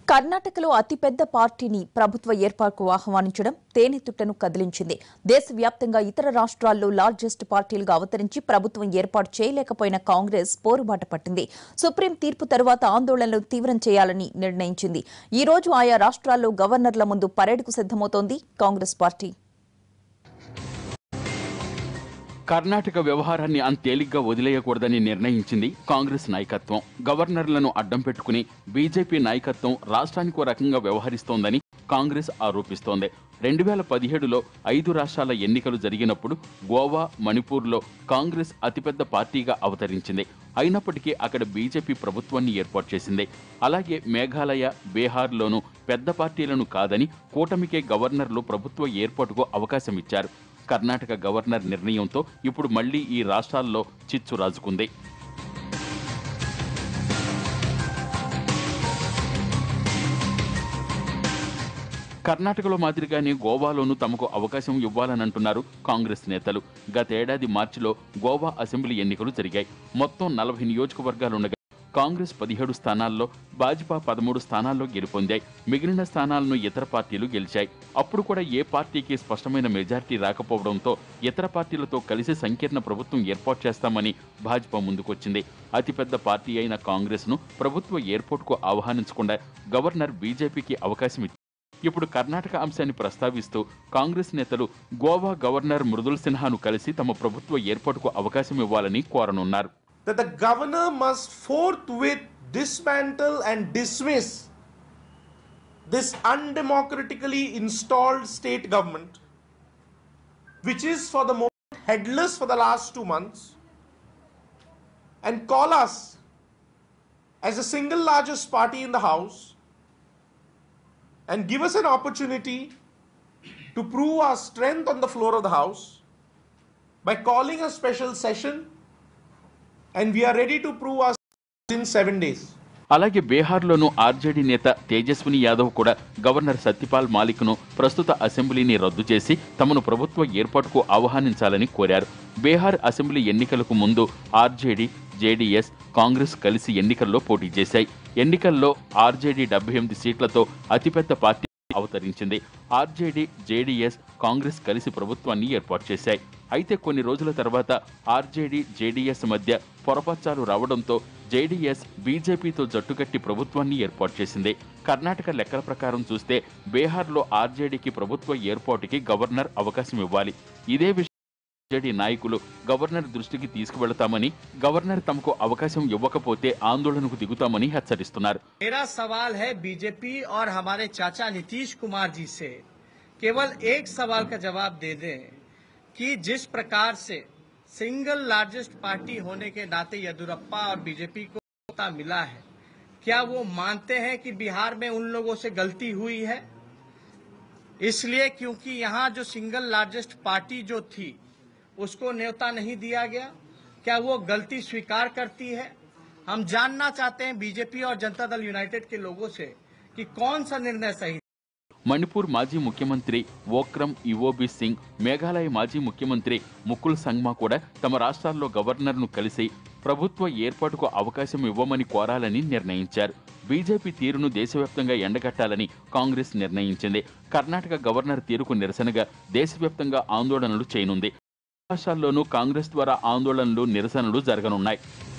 కర్ణాటకలో అతిపెద్ద పార్టీని ప్రభుత్వ ఏర్పాటుకు ఆహ్వానించడం తేనెతుట్టను కదిలించింది దేశవ్యాప్తంగా ఇతర రాష్ట్రాల్లో లార్జెస్ట్ పార్టీలుగా అవతరించి ప్రభుత్వం ఏర్పాటు చేయలేకపోయిన కాంగ్రెస్ పోరుబాట పట్టింది సుప్రీం తీర్పు తరువాత ఆందోళనలు తీవ్రం చేయాలని నిర్ణయించింది ఈ రోజు ఆయా రాష్ట్రాల్లో గవర్నర్ల ముందు పరేడ్కు సిద్దమవుతోంది కాంగ్రెస్ పార్టీ కర్ణాటక వ్యవహారాన్ని అంతేలిగ్గా వదిలేయకూడదని నిర్ణయించింది కాంగ్రెస్ నాయకత్వం గవర్నర్లను అడ్డం పెట్టుకుని బీజేపీ నాయకత్వం రాష్ట్రానికి ఓ రకంగా వ్యవహరిస్తోందని కాంగ్రెస్ ఆరోపిస్తోంది రెండు వేల పదిహేడులో ఐదు రాష్ట్రాల ఎన్నికలు జరిగినప్పుడు గోవా మణిపూర్లో కాంగ్రెస్ అతిపెద్ద పార్టీగా అవతరించింది అయినప్పటికీ అక్కడ బీజేపీ ప్రభుత్వాన్ని ఏర్పాటు చేసింది అలాగే మేఘాలయ బీహార్లోనూ పెద్ద పార్టీలను కాదని కూటమికే గవర్నర్లు ప్రభుత్వ ఏర్పాటుకు అవకాశం ఇచ్చారు కర్ణాటక గవర్నర్ నిర్ణయంతో ఇప్పుడు మళ్లీ ఈ రాష్ట్రాల్లో చిచ్చు రాజుకుంది కర్ణాటకలో మాదిరిగానే గోవాలోనూ తమకు అవకాశం ఇవ్వాలనంటున్నారు కాంగ్రెస్ నేతలు గతేడాది మార్చిలో గోవా అసెంబ్లీ ఎన్నికలు జరిగాయి మొత్తం నలభై నియోజకవర్గాలుండగా కాంగ్రెస్ పదిహేడు స్థానాల్లో భాజపా పదమూడు స్థానాల్లో గెలుపొందాయి మిగిలిన స్థానాలను ఇతర పార్టీలు గెలిచాయి అప్పుడు కూడా ఏ పార్టీకి స్పష్టమైన మెజార్టీ రాకపోవడంతో ఇతర పార్టీలతో కలిసి సంకీర్ణ ప్రభుత్వం ఏర్పాటు చేస్తామని భాజపా ముందుకొచ్చింది అతిపెద్ద పార్టీ అయిన కాంగ్రెస్ను ప్రభుత్వ ఏర్పాటుకు ఆహ్వానించకుండా గవర్నర్ బీజేపీకి అవకాశం ఇచ్చారు ఇప్పుడు కర్ణాటక అంశాన్ని ప్రస్తావిస్తూ కాంగ్రెస్ నేతలు గోవా గవర్నర్ మృదుల్ సిన్హాను కలిసి తమ ప్రభుత్వ ఏర్పాటుకు అవకాశం ఇవ్వాలని కోరనున్నారు that the governor must forthwith dismantle and dismiss this undemocratically installed state government, which is for the moment headless for the last two months, and call us as the single largest party in the House and give us an opportunity to prove our strength on the floor of the House by calling a special session and we are ready to prove us in seven days. అలాగే బీహార్లోనూ RJD నేత తేజస్విని యాదవ్ కూడా governor Satyapal మాలిక్ను ప్రస్తుత అసెంబ్లీని రద్దు చేసి తమను ప్రభుత్వ ఏర్పాటుకు ఆహ్వానించాలని కోరారు బీహార్ అసెంబ్లీ ఎన్నికలకు ముందు ఆర్జేడీ జేడీఎస్ కాంగ్రెస్ కలిసి ఎన్నికల్లో పోటీ చేశాయి ఎన్నికల్లో ఆర్జేడీ డెబ్బై ఎనిమిది సీట్లతో అతిపెద్ద పార్టీ అవతరించింది ఆర్జేడీ జేడీఎస్ కాంగ్రెస్ కలిసి ప్రభుత్వాన్ని ఏర్పాటు చేశాయి అయితే కొన్ని రోజుల తర్వాత ఆర్జేడీ జేడీఎస్ మధ్య పొరపచ్చాలు రావడంతో జేడీఎస్ బీజేపీతో జట్టుకట్టి ప్రభుత్వాన్ని ఏర్పాటు చేసింది కర్ణాటక లెక్కల ప్రకారం చూస్తే బీహార్లో ఆర్జేడీకి ప్రభుత్వ ఏర్పాటుకి గవర్నర్ అవకాశం ఇవ్వాలి ఇదే విషయం ఆర్జేడీ నాయకులు గవర్నర్ దృష్టికి తీసుకువెళతామని గవర్నర్ తమకు అవకాశం ఇవ్వకపోతే ఆందోళనకు దిగుతామని హెచ్చరిస్తున్నారు मेरा सवाल है बीजेपी और हमारे चाचा नीतीश कुमार जी से केवल एक सवाल का जवाब दे दें कि जिस प्रकार से सिंगल लार्जेस्ट पार्टी होने के नाते येदुरप्पा और बीजेपी को सत्ता मिला है क्या वो मानते हैं कि बिहार में उन लोगों से गलती हुई है इसलिए क्योंकि यहाँ जो सिंगल लार्जेस्ट पार्टी जो थी उसको न्योता नहीं दिया गया क्या वो गलती स्वीकार करती है हम जानना चाहते हैं बीजेपी और जनता दल यूनाइटेड के लोगों से कि कौन सा निर्णय सही మణిపూర్ మాజీ ముఖ్యమంత్రి ఓక్రమ్ ఇవోబి సింగ్ మేఘాలయ మాజీ ముఖ్యమంత్రి ముకుల్ సంగ్మా కూడా తమ రాష్ట్రాల్లో గవర్నర్ను కలిసి ప్రభుత్వ ఏర్పాటుకు అవకాశం ఇవ్వమని కోరాలని నిర్ణయించారు బీజేపీ తీరును దేశవ్యాప్తంగా ఎండగట్టాలని కాంగ్రెస్ నిర్ణయించింది కర్ణాటక గవర్నర్ తీరుకు నిరసనగా దేశవ్యాప్తంగా ఆందోళనలు చేయనుంది రాష్ట్రాల్లోనూ కాంగ్రెస్ ద్వారా ఆందోళనలు నిరసనలు జరగనున్నాయి